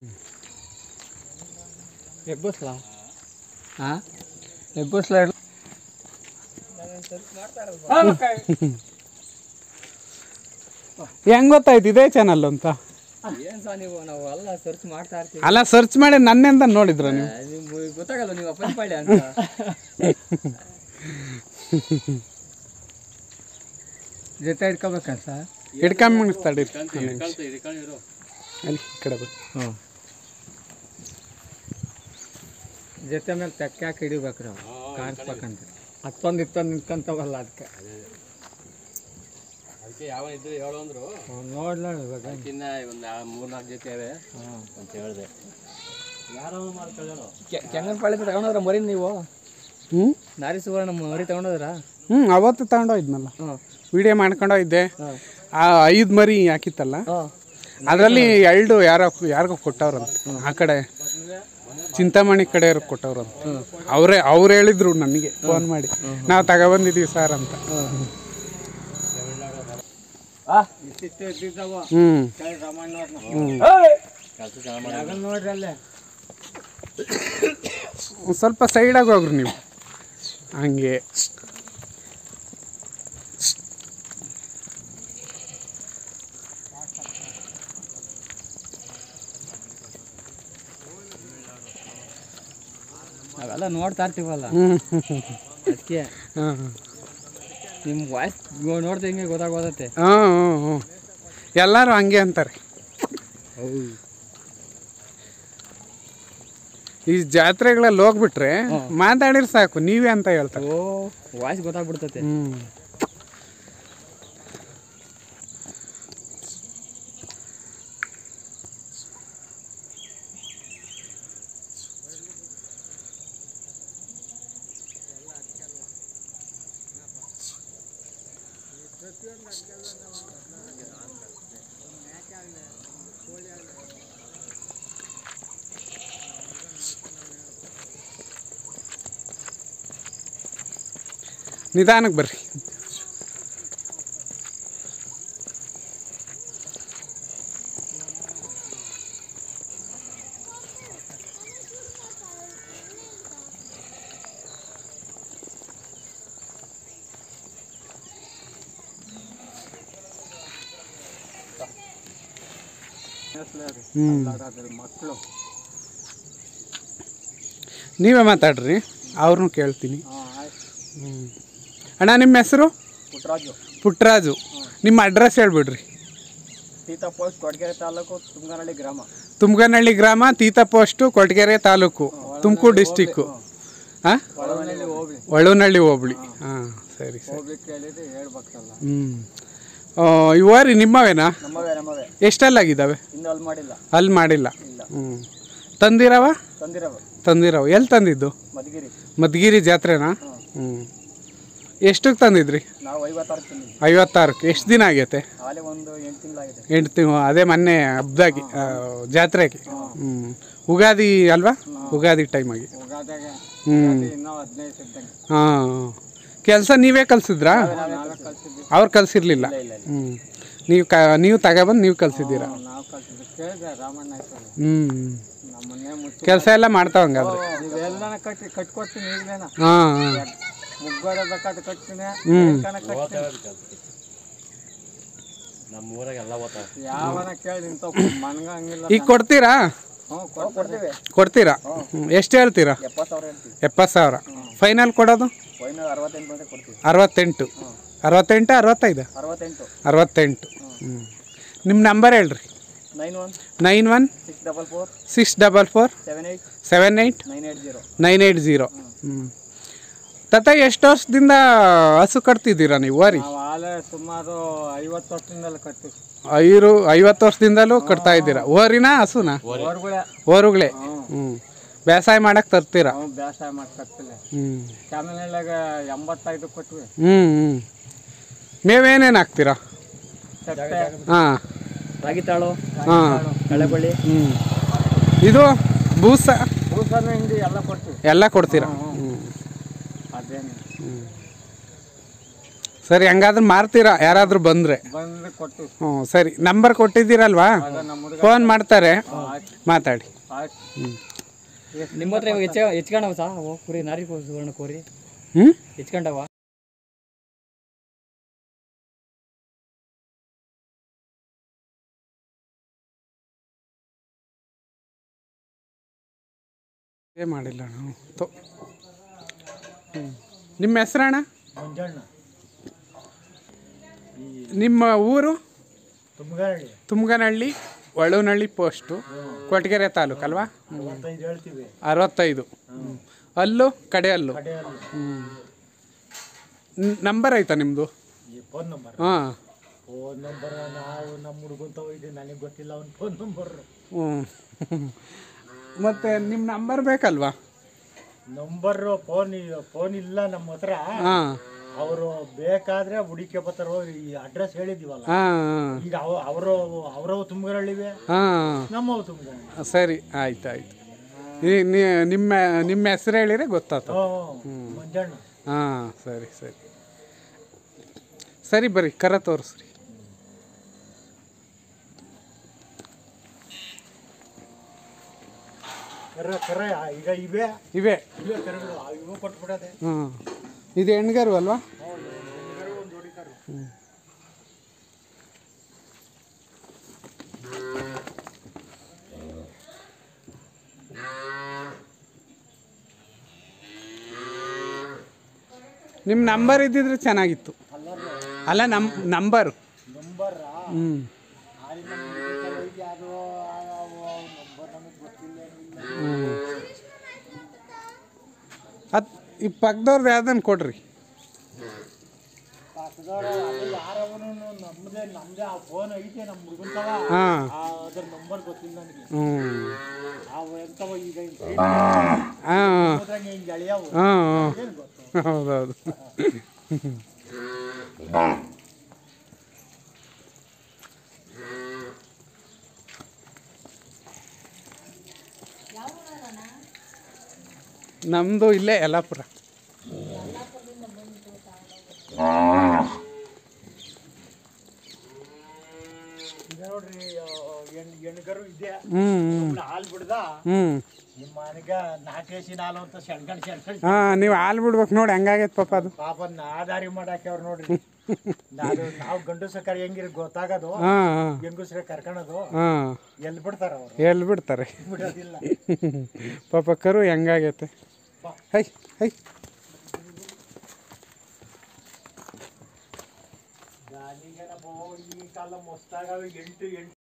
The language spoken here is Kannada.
ಎಬ್ಬಸ್ಲಾ ಹಾಂ ಎಬ್ಬಸ್ಲಾ ಹೆಂಗ್ ಗೊತ್ತಾಯ್ತು ಇದೇ ಚಾನಲ್ ಅಂತ ಏನು ಸಹ ನೀವು ನಾವು ಎಲ್ಲ ಸರ್ಚ್ ಮಾಡ್ತಾ ಇರ್ತೀವಿ ಅಲ್ಲ ಸರ್ಚ್ ಮಾಡಿ ನನ್ನಿಂದ ನೋಡಿದ್ರ ನೀವು ನಿಮ್ಗೆ ಗೊತ್ತಾಗಲ್ಲ ನೀವು ಅಪ್ಪನಪಾಳ್ಯ ಅಂತ ಜೊತೆ ಇಟ್ಕೋಬೇಕಾ ಸರ್ ಹಿಡ್ಕೊಂಡ್ ತಡೀರಿ ಅಲ್ಲಿ ಈ ಕಡೆ ಬನ್ನಿ. ಹ್ಞೂ ಜೊತೆ ಮೇಲೆ ತೆಕ್ಕೆ ಹಾಕಿ ಹಿಡಿಬೇಕು ನಾವು ಕಾಣಿಸ್ಬೇಕಂತ ಹತ್ತೊಂದು ಇತ್ತೊಂದು ನಿಂತ್ಕೊಂತವಲ್ಲ ಅದಕ್ಕೆ ಅದಕ್ಕೆ ಯಾವ ಇದ್ರು ಹೇಳು ಅಂದ್ರು ನೋಡ್ಲ ಇವಾಗ ಇನ್ನ ಒಂದು ಮೂರ್ ನಾಲ್ಕು ಜೊತೆ ಅವೆ ಅಂತ ಹೇಳಿದೆ ಯಾರೋ ಮಾಡ್ಕೊಳ್ಳೋ ಕೆಂಗನಪಾಳ್ಯ ತಗೊಂಡೋದ್ರ ಮರಿ ನೀವು ಹ್ಞೂ ನಾರಿ ಸುವರ್ಣ ಮರಿ ತಗೊಂಡೋದ್ರ ಹ್ಞೂ ಅವತ್ತು ತಗೊಂಡೋಗಿದ್ನಲ್ಲ ಹಾಂ ವಿಡಿಯೋ ಮಾಡ್ಕೊಂಡೋಗಿದ್ದೆ ಹಾಂ ಆ ಐದು ಮರಿ ಹಾಕಿತ್ತಲ್ಲ ಹಾಂ ಅದರಲ್ಲಿ ಎರಡು ಯಾರೋ ಯಾರಿಗೋ ಕೊಟ್ಟವ್ರಂತೆ ಆ ಕಡೆ ಚಿಂತಾಮಣಿ ಕಡೆಯವ್ರು ಕೊಟ್ಟವ್ರಂತ ಅವರೇ ಅವ್ರು ಹೇಳಿದ್ರು ನನಗೆ ಫೋನ್ ಮಾಡಿ ನಾವು ತಗೊಬಂದಿದ್ದೀವಿ ಸರ್ ಅಂತ ಇಷ್ಟಿಷ್ಟು ಇದ್ದಿದ್ದಾವ ಹ್ಞೂ ಜಾಗ ನೋಡ್ರಿ ಅಲ್ಲೇ ಒಂದ್ ಸ್ವಲ್ಪ ಸೈಡಾಗಿ ಹೋಗ್ರಿ ನೀವು ಹಂಗೆ ನಾವೆಲ್ಲ ನೋಡ್ತಾ ಇರ್ತೀವಲ್ಲ ಹ್ಞೂ ಹ್ಞೂ ಹ್ಞೂ ಅದಕ್ಕೆ ಹಾಂ ನಿಮ್ಮ ವಾಯ್ಸ್ ನೋಡ್ತಾ ಹಿಂಗೆ ಗೊತ್ತಾಗೋದತ್ತೆ ಹಾಂ ಹ್ಞೂ ಹ್ಞೂ ಎಲ್ಲರೂ ಹಂಗೆ ಅಂತಾರೆ ಈ ಜಾತ್ರೆಗಳಲ್ಲಿ ಹೋಗ್ಬಿಟ್ರೆ ಮಾತಾಡಿದ್ರೆ ಸಾಕು ನೀವೇ ಅಂತ ಹೇಳ್ತಾರೆ ಓ ವಾಯ್ಸ್ ಗೊತ್ತಾಗ್ಬಿಡ್ತತೆ ಹ್ಞೂ ನಿಧಾನಕ್ಕೆ ಬರ್ರಿ ಹ್ಞೂ ಮಕ್ಕಳು ನೀವೇ ಮಾತಾಡ್ರಿ ಅವ್ರನ್ನೂ ಕೇಳ್ತೀನಿ ಹ್ಞೂ ಅಣ್ಣ ನಿಮ್ಮ ಹೆಸರು ಪುಟ್ಟರಾಜು ಪುಟ್ಟರಾಜು ನಿಮ್ಮ ಅಡ್ರೆಸ್ ಹೇಳ್ಬಿಡ್ರಿ ಸೀತಾ ಪೋಸ್ಟ್ ಕೊಡಗೆರೆ ತಾಲೂಕು ತುಂಗನಹಳ್ಳಿ ಗ್ರಾಮ ತುಮಗನಹಳ್ಳಿ ಗ್ರಾಮ ತೀತ ಪೋಸ್ಟು ಕೊಟ್ಗೆರೆ ತಾಲೂಕು ತುಮಕೂರು ಡಿಸ್ಟಿಕ್ಕು ಹಾಂ ಒಳನಲ್ಲಿ ಹೋಗ್ಲಿ ಒಳ್ಳನಹಳ್ಳಿ ಹೋಬಳಿ ಹಾಂ ಸರಿ ಸರಿ ಹೋಗ್ಲಿಕ್ಕೆ ಕೇಳಿದ್ರೆ ಹೇಳ್ಬೇಕಲ್ಲ ಹ್ಞೂ ಇವರಿ ನಿಮ್ಮವೇನಾ ನಮ್ಮವೇ ನಮ್ಮವೇ ಎಷ್ಟಲ್ಲಾಗಿದ್ದಾವೆ ಇನ್ನೂ ಅಲ್ಲಿ ಮಾಡಿಲ್ಲ ಅಲ್ಲಿ ಮಾಡಿಲ್ಲ ಹ್ಞೂ ತಂದಿರವ ತಂದಿರವ ತಂದಿರವ ಎಲ್ಲಿ ತಂದಿದ್ದು ಮಧುಗಿರಿ ಮಧುಗಿರಿ ಜಾತ್ರೆನಾ ಹ್ಞೂ ಎಷ್ಟಕ್ಕೆ ತಂದಿದ್ರಿ ನಾವು ಐವತ್ತಾರು ತಿಂದ್ವಿ ಐವತ್ತಾರಕ್ಕೆ ಎಷ್ಟು ದಿನ ಆಗೈತೆ ಹಾಲೆ ಒಂದು ಎಂಟು ತಿಂಗಳಾಗಿದೆ ಎಂಟು ತಿಂಗಳು ಅದೇ ಮೊನ್ನೆ ಹಬ್ದಾಗಿ ಆ, ಜಾತ್ರೆಗೆ ಹ್ಞೂ ಉಗಾದಿ ಅಲ್ವಾ ಉಗಾದಿ ಟೈಮಾಗಿ ಹೋಗಾದಾಗ ಹ್ಞೂ ಇನ್ನೂ ಹದಿನೈದು ಸಿದ್ದಂಗೆ ಹಾಂ ಕೆಲಸ ನೀವೇ ಕಲಿಸಿದ್ರಾ ನಾವೇ ಕಳ್ಸಿದ್ವಿ ಅವ್ರು ಕಲಿಸಿರ್ಲಿಲ್ಲ ಹ್ಞೂ ನೀವು ಕ ನೀವು ತಗೊಬಂದು ನೀವು ಕಲಿಸಿದ್ದೀರಾ ನಾವು ಕಳ್ಸಿದ್ವಿ ಕೇಳಿದೆ ರಾಮಣ್ಣ ಹೆಸರು ಹ್ಞೂ ನಮ್ಮನ್ನೇ ಮುಚ್ಚಿ ಕೆಲಸ ಎಲ್ಲ ಮಾಡ್ತಾವ ಹಂಗಾದ್ರೆ ನೀವೆಲ್ಲನ ಕಟ್ಟಿ ಕಟ್ಕೊಡ್ತೀನಿ ಈಗಲೇನ ಹಾಂ ಹಾಂ ಮುಗ್ಗೋದ ಬೇಕಾದ ಕಟ್ತೀನಿ ಹ್ಮ್. ಕಣ ಕಟ್ತೀನಿ ನಮ್ಮ ಊರಾಗ ಎಲ್ಲ ಓದ್ತಾವ ಯಾವನ ಕೇಳಿ ಇಂಥ ಮನ್ಗಂಗಿಲ್ಲ ಈಗ ಕೊಡ್ತೀರಾ ಹ್ಞೂ ಕೊಡ್ತೀವಿ ಕೊಡ್ತೀರಾ ಹ್ಞೂ ಎಷ್ಟು ಹೇಳ್ತೀರಾ ಎಪ್ಪತ್ತು ಸಾವಿರ ಹೇಳ್ತೀವಿ ಎಪ್ಪತ್ತು ಸಾವಿರ ಫೈನಲ್ ಕೊಡೋದು ಫೈನಲ್ ಅರವತ್ತೆಂಟು ಬಂದರೆ ಕೊಡ್ತೀವಿ ಅರವತ್ತೆಂಟು ಅರವತ್ತೆಂಟು ಅರವತ್ತೈದು ಅರವತ್ತೆಂಟು ಅರವತ್ತೆಂಟು ಹ್ಞೂ ನಿಮ್ಮ ನಂಬರ್ ಹೇಳ್ರಿ nine one nine one six double four six double four seven eight seven eight nine eight zero nine eight zero ಹ್ಞೂ ತತ ಎಷ್ಟು ವರ್ಷದಿಂದ ಹಸು ಕಟ್ತಿದ್ದೀರಾ ನೀವು ವರಿ ನಾವು ಆಲೆ ಸುಮಾರು ಐವತ್ತು ವರ್ಷದಿಂದಲೇ ಕಟ್ತೀವಿ ಐರು ಐವತ್ತು ವರ್ಷದಿಂದಲೂ ಕಟ್ತಾ ಇದ್ದೀರಾ ಓರಿನಾ ಹಸುನಾ ಹೊರಗಡೆ ಓರುಗಳೇ ಹ್ಞೂ ಬೇಸಾಯ ಮಾಡಕ್ಕೆ ತರ್ತೀರಾ ನಾವು ಬೇಸಾಯ ಮಾಡಿ ಕಟ್ತಿಲ್ಲ ಹ್ಞೂ ಚಾನಲ್ನಾಗ ಎಂಬತ್ತೈದು ಕೊಟ್ವಿ ಹ್ಞೂ ಹ್ಞೂ ಮೇವೇನೇನು ಹಾಕ್ತೀರಾ ಚಟ್ಟೆ ಹಾಂ ರಾಗಿ ತಾಳು ಹಾಂ ಕಳೆಬಳ್ಳಿ ಹ್ಞೂ ಇದು ಬೂಸ ಭೂಸನ ಹಿಂಡಿ ಎಲ್ಲ ಕೊಡ್ತೀವಿ ಎಲ್ಲ ಕೊಡ್ತೀರಾ ಹ್ಞೂ ಅದೇನು ಸರಿ ಹಂಗಾದ್ರೆ ಮಾರ್ತೀರಾ ಯಾರಾದರೂ ಬಂದರೆ ಬಂದ್ರೆ ಕೊಟ್ಟು ಹ್ಞೂ ಸರಿ ನಂಬರ್ ಕೊಟ್ಟಿದ್ದೀರಲ್ವಾ ಅದ ನಮ್ಮ ಹುಡುಗ ಫೋನ್ ಮಾಡ್ತಾರೆ ಮಾತಾಡಿ ಆಯ್ತು ಹ್ಞೂ ನಿಮ್ಮ ಹತ್ರ ಇವಾಗ ಹೆಚ್ಚ ಹೆಚ್ಕೊಂಡವ ಸಾ ಅವು ಕುರಿ ನಾರಿ ಕೋ ಸುವರ್ಣ ಕೋರಿ ಹ್ಞೂ ಹೆಚ್ಕೊಂಡವ ಏ ಮಾಡಿಲ್ಲ ನಾವು ತೊ ಹ್ಞೂ ನಿಮ್ಮ ಹೆಸ್ರಣ್ಣ ನಿಮ್ಮ ಊರು ತುಂಬಗಾರಳ್ಳಿ ತುಮಗನಹಳ್ಳಿ ಒಳನಹಳ್ಳಿ ಪೋಸ್ಟು ಕೊಟ್ಗೆರೆ ತಾಲೂಕು ಅಲ್ವಾ ಐದು ಹೇಳ್ತೀವಿ ಅರವತ್ತೈದು ಅಲ್ಲು ಕಡೆ ಅಲ್ಲು ಕಡೆಯಲ್ಲಿ ಹ್ಞೂ ನಂಬರ್ ಆಯ್ತಾ ನಿಮ್ಮದು ಈ ಫೋನ್ ನಂಬರ್ ಹಾಂ ಫೋನ್ ನಂಬರ್ ನಾವು ನಮ್ಮ ಹುಡುಗಂತ ಹೋಯ್ತು ನನಗೆ ಗೊತ್ತಿಲ್ಲ ಅವ್ನ ಫೋನ್ ನಂಬರ್ ಹ್ಞೂ ಮತ್ತು ನಿಮ್ಮ ನಂಬರ್ ಬೇಕಲ್ವಾ ನಂಬರ್ ಫೋನ್ ಫೋನ್ ಇಲ್ಲ ನಮ್ಮ ಹತ್ರ ಹಾಂ ಅವರು ಬೇಕಾದ್ರೆ ಹುಡುಕಿ ಬರ್ತಾರೋ ಈ ಅಡ್ರೆಸ್ ಹೇಳಿದೀವಲ್ಲ ಹಾಂ ಈಗ ಅವ ಅವರು ಅವರವು ತುಂಬಗರಳ್ಳಿವೆ ಹಾಂ ನಮ್ಮವು ತುಂಬಗರಳ್ಳಿ ಸರಿ ಆಯ್ತು ಆಯ್ತು ಈ ನಿ- ನಿಮ್ಮ ನಿಮ್ಮ ಹೆಸರು ಹೇಳಿದ್ರೆ ಗೊತ್ತಾಯ್ತು ಹ್ಞೂ ಮಂಜಣ್ಣ ಹಾಂ ಸರಿ ಸರಿ ಸರಿ ಬರ್ರಿ ಕರ ತೋರಿಸ್ರಿ ಕರೆ ಕರೆ ಈಗ ಇವೆ ಇವೆ ಇವೆ ಕರೆಗಳು ಇವು ಕೊಟ್ಬಿಡದೆ ಹಾಂ ಇದು ಹೆಣ್ಗರು ಅಲ್ವಾ ಹ್ಮ್. ನಿಮ್ಮ ನಂಬರ್ ಇದ್ದಿದ್ರೆ ಚೆನ್ನಾಗಿತ್ತು ಅಲ್ಲ ನಮ್ ನಂಬರ್ ನಂಬರ್ ಹ್ಞೂ ಅಲ್ಲಿ ನಮ್ಮ ಯಾರು ನಂಬರ್ ನಮಗೆ ಗೊತ್ತಿಲ್ಲ ಅದು ಈ ಪಕ್ಕದವ್ರದ್ದು ಯಾವ್ದನ್ನು ಕೊಡ್ರಿ ಪಕ್ಕದವ್ರು ಅದು ಯಾರವನು ನಮ್ಮದೇ ನಮ್ಮದೇ ಆ ಫೋನ್ ಐತೆ ನಮ್ಮ ಹುಡುಗಂತವ ಹಾಂ ಅದ್ರ ನಂಬರ್ ಗೊತ್ತಿಲ್ಲ ನನಗೆ ಹ್ಞೂ ಅವು ಎಂತವ ಈಗ ಹಾಂ ಹೋದ್ರಂಗೆ ಹಿಂಗೆ ಎಳೆಯವು ಹಾಂ ಏನು ಗೊತ್ತು ಹೌದೌದು ನಮ್ಮದು ಇಲ್ಲೇ ಯಲ್ಲಾಪುರ ಈಗ ನೋಡ್ರಿ ಹೆಣ್ಣು ಹೆಣ್ಗರು ಇದೆ ಹ್ಞೂ ಒಬ್ಳು ಹಾಲು ಬಿಡ್ದ ಹ್ಞೂ ನಿಮ್ಮ ಮನೆಗ ನಾಲ್ಕೇಸಿನ ಹಾಲು ಅಂತ ಸಣ್ಕಂಡ್ ಸಣ್ಕಂಡ್ ಹಾಂ ನೀವು ಹಾಲು ಬಿಡ್ಬೇಕು ನೋಡಿ ಹೆಂಗಾಗೈತೆ ಪಾಪ ಅದು ಪಾಪ ನಾದಾರಿ ಮಾಡಾಕ್ಯವ್ರು ನೋಡ್ರಿ ನಾವು ನಾವು ಗಂಡಸ ಕರೆ ಹೆಂಗಿರ್ ಗೊತ್ತಾಗೋದು ಹಾಂ ಹಾಂ ಹೆಂಗಸ್ರೆ ಕರ್ಕೊಳೋದು ಹಾಂ ಎಲ್ಲಿ ಬಿಡ್ತಾರ ಅವರು ಎಲ್ಲಿ ಬಿಡ್ತಾರೆ ಬಿಡೋದಿಲ್ಲ ಪಾಪ ಕರು ಹೆಂಗಾಗೈತೆ ಹೈ ಹೈ ಗಾಲಿಗೇನಪ್ಪ ಈ ಕಾಲ ಮಸ್ತಾಗವೆ ಎಂಟು ಎಂಟು